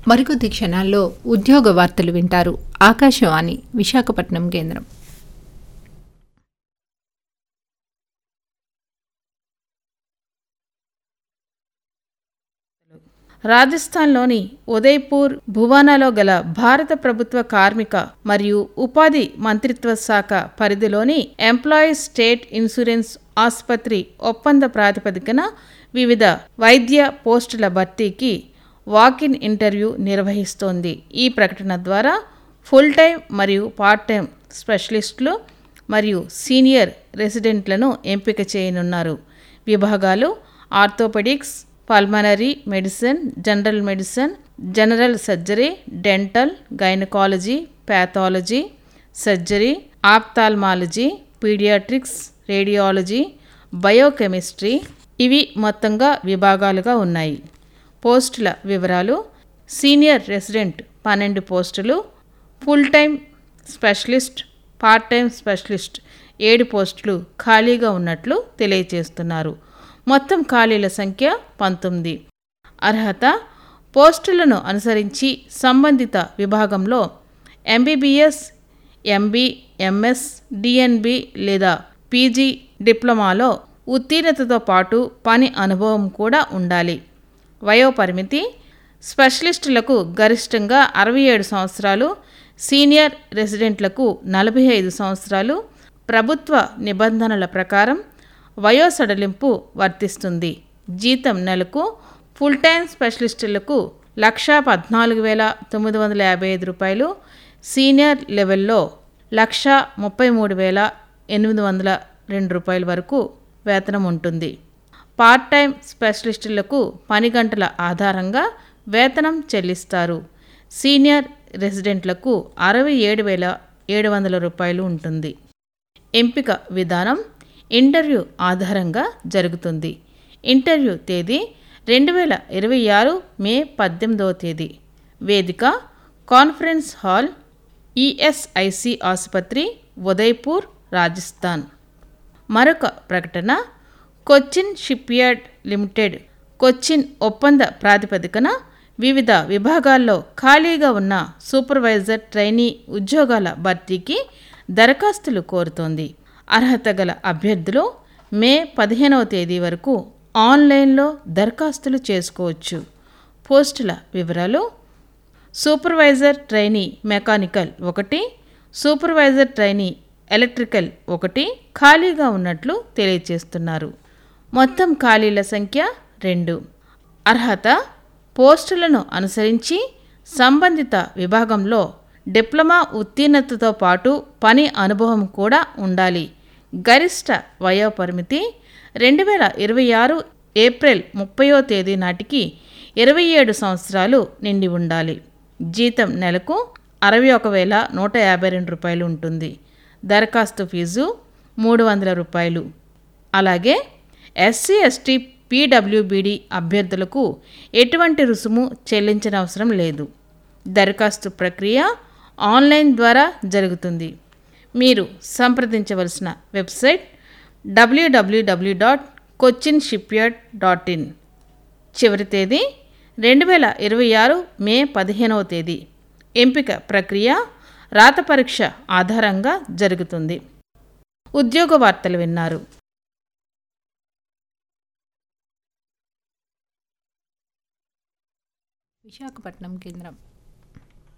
మరికొద్ది క్షణాల్లో ఉద్యోగ వార్తలు వింటారు ఆకాశవాణి విశాఖపట్నం కేంద్రం రాజస్థాన్లోని ఉదయ్పూర్ భువానాలో గల భారత ప్రభుత్వ కార్మిక మరియు ఉపాధి మంత్రిత్వ శాఖ పరిధిలోని ఎంప్లాయీస్ స్టేట్ ఇన్సూరెన్స్ ఆసుపత్రి ఒప్పంద ప్రాతిపదికన వివిధ వైద్య పోస్టుల భర్తీకి వాకిన్ ఇంటర్వ్యూ నిర్వహిస్తోంది ఈ ప్రకటన ద్వారా ఫుల్ టైం మరియు పార్ట్ టైం స్పెషలిస్టులు మరియు సీనియర్ రెసిడెంట్లను ఎంపిక చేయనున్నారు విభాగాలు orthopaedics pulmonary medicine general medicine general surgery dental gynaecology pathology surgery ophthalmology paediatrics radiology biochemistry ఇవి మొత్తంగా విభాగాలుగా ఉన్నాయి పోస్టుల వివరాలు సీనియర్ రెసిడెంట్ పన్నెండు పోస్టులు full time specialist part time specialist ఏడు పోస్టులు ఖాళీగా ఉన్నట్లు తెలియజేస్తున్నారు మొత్తం ఖాళీల సంఖ్య పంతొమ్మిది అర్హత పోస్టులను అనుసరించి సంబంధిత విభాగంలో ఎంబీబీఎస్ ఎంబీ ఎంఎస్ డిఎన్బి లేదా పీజీ డిప్లొమాలో ఉత్తీర్ణతతో పాటు పని అనుభవం కూడా ఉండాలి వయోపరిమితి స్పెషలిస్టులకు గరిష్టంగా అరవై ఏడు సంవత్సరాలు సీనియర్ రెసిడెంట్లకు నలభై ఐదు సంవత్సరాలు ప్రభుత్వ నిబంధనల ప్రకారం వయో సడలింపు వర్తిస్తుంది జీతం నెలకు ఫుల్ టైం స్పెషలిస్టులకు లక్ష పద్నాలుగు వేల తొమ్మిది వందల యాభై ఐదు రూపాయలు సీనియర్ లెవెల్లో లక్ష ముప్పై మూడు వేల ఎనిమిది వందల రెండు రూపాయల వరకు వేతనం ఉంటుంది పార్ట్ టైం స్పెషలిస్టులకు పని గంటల ఆధారంగా వేతనం చెల్లిస్తారు సీనియర్ రెసిడెంట్లకు అరవై ఏడు వేల ఏడు వందల రూపాయలు ఉంటుంది ఎంపిక విధానం ఇంటర్వ్యూ ఆధారంగా జరుగుతుంది ఇంటర్వ్యూ తేదీ రెండు వేల ఇరవై ఆరు మే పద్దెనిమిదవ తేదీ వేదిక కాన్ఫరెన్స్ హాల్ ఈఎస్ఐసి ఆసుపత్రి ఉదయ్పూర్ రాజస్థాన్ మరొక ప్రకటన కొచ్చిన్ షిప్యార్డ్ లిమిటెడ్ కొచ్చిన్ ఒప్పంద ప్రాతిపదికన వివిధ విభాగాల్లో ఖాళీగా ఉన్న సూపర్వైజర్ ట్రైనీ ఉద్యోగాల భర్తీకి దరఖాస్తులు కోరుతోంది అర్హత గల అభ్యర్థులు మే పదిహేనవ తేదీ వరకు ఆన్లైన్లో దరఖాస్తులు చేసుకోవచ్చు పోస్టుల వివరాలు సూపర్వైజర్ ట్రైనీ మెకానికల్ ఒకటి సూపర్వైజర్ ట్రైనీ ఎలక్ట్రికల్ ఒకటి ఖాళీగా ఉన్నట్లు తెలియజేస్తున్నారు మొత్తం ఖాళీల సంఖ్య రెండు అర్హత పోస్టులను అనుసరించి సంబంధిత విభాగంలో డిప్లొమా ఉత్తీర్ణతతో పాటు పని అనుభవం కూడా ఉండాలి గరిష్ట వయోపరిమితి రెండు వేల ఇరవై ఆరు ఏప్రిల్ ముప్పయో తేదీ నాటికి ఇరవై ఏడు సంవత్సరాలు నిండి ఉండాలి జీతం నెలకు అరవై ఒక వేల నూట యాభై రెండు రూపాయలు ఉంటుంది దరఖాస్తు ఫీజు మూడు వందల రూపాయలు అలాగే ఎస్సీ ఎస్టీ పీడబ్ల్యూబీడి అభ్యర్థులకు ఎటువంటి రుసుము చెల్లించనవసరం లేదు దరఖాస్తు ప్రక్రియ ఆన్లైన్ ద్వారా జరుగుతుంది మీరు సంప్రదించవలసిన website W W W dot Cochin shipyard dot in చివరి తేదీ రెండు వేల ఇరవై ఆరు మే పదిహేనవ తేదీ ఎంపిక ప్రక్రియ రాత పరీక్ష ఆధారంగా జరుగుతుంది ఉద్యోగ వార్తలు విన్నారు విశాఖపట్నం కేంద్రం